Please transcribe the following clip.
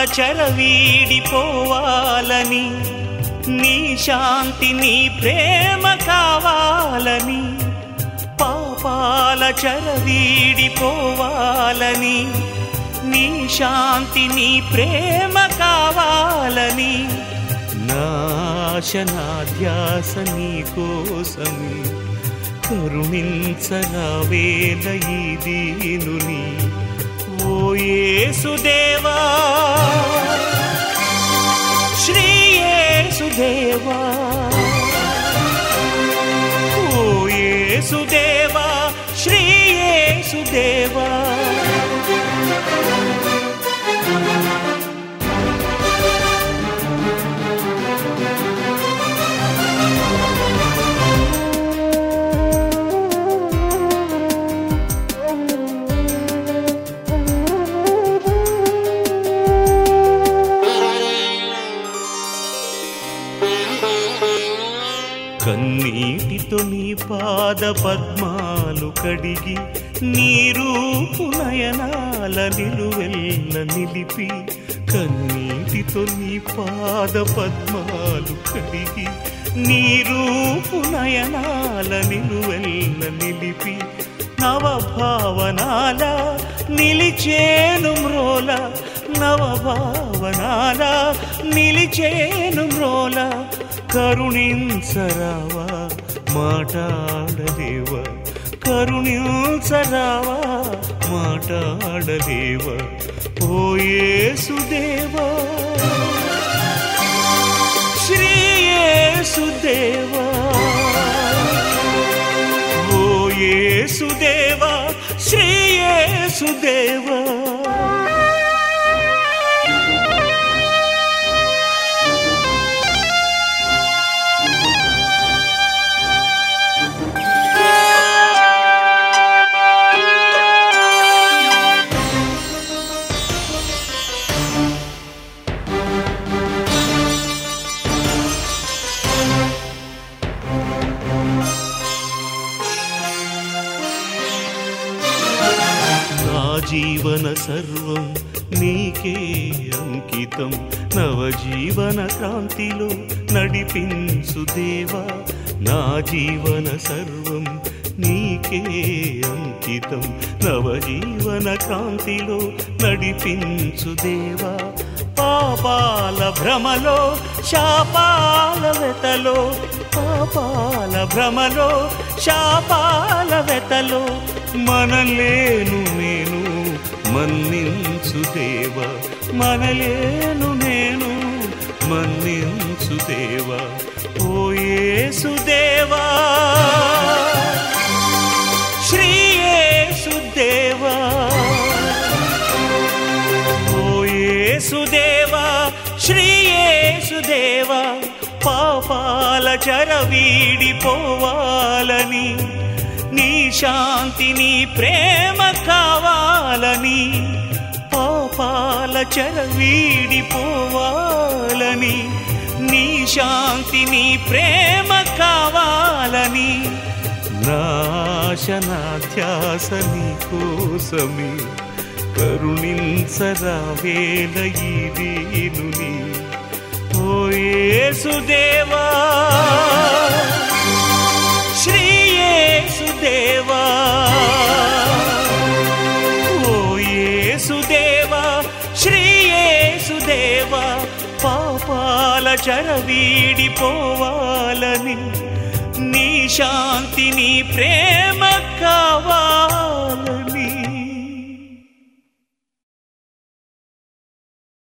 చెర వీడిపోవాలని నీ శాంతి నీ ప్రేమ కావాలని పాపాల చెర వీడిపోవాలని నీ శాంతి నీ ప్రేమ కావాలని నాశనాధ్యాస నీ కోసమే కరుణించరావేల ఈ దీనుని ఓ యేసుదేవా శ్రీ యేసుదేవా ఓ యేసుదేవా శ్రీ యేసుదేవా కన్నీటితో నీ పాద పద్మాలు కడిగి నీ రూపు నయనాల నిలువెల్ల నిలిపి కన్నీటితో నీ పాద పద్మాలు కడిగి నీ రూపు నయనాల నిలువెల్ల నిలిపి నవభావనాల నిలిచేను మ్రోల నవభావనాల నిలిచేను మ్రోల కరుణించరావా మాటాడలేవ కరుణించరావా మాటాడలేవ ఓ యేసుదేవా శ్రీ యేసుదేవా ఓ యేసుదేవా శ్రీ యేసుదేవా నా జీవన సర్వం నీకే అంకితం నవజీవన క్రాంతిలో నడిపించు దేవా నా జీవన సర్వం నీకే అంకితం నవజీవన క్రాంతిలో నడిపించు దేవా పాపాల భ్రమలో శాపాల వెతలో పాపాల భ్రమలో శాపాల వెతలో మనలేను నేను మన్నించు దేవ మనలేను నేను మన్నించు దేవ ఓ యేసుదేవా శ్రీ యేసుదేవా ఓ యేసుదేవా శ్రీ యేసుదేవా పాపాల చర వీడిపోవాలని నీ శాంతి నీ ప్రేమ కావాలని పాపాల చర వీడిపోవాలని నీ శాంతి నీ ప్రేమ కావాలని నాశనాధ్యాస నీ కోసమే కరుణించరావేల ఈ దీనుని ఓ యేసుదేవా శ్రీ యేసుదేవా ఓ యేసుదేవా శ్రీ యేసుదేవా పాపాల చర వీడిపోవాలని నీ శాంతి నీ ప్రేమ కావాలని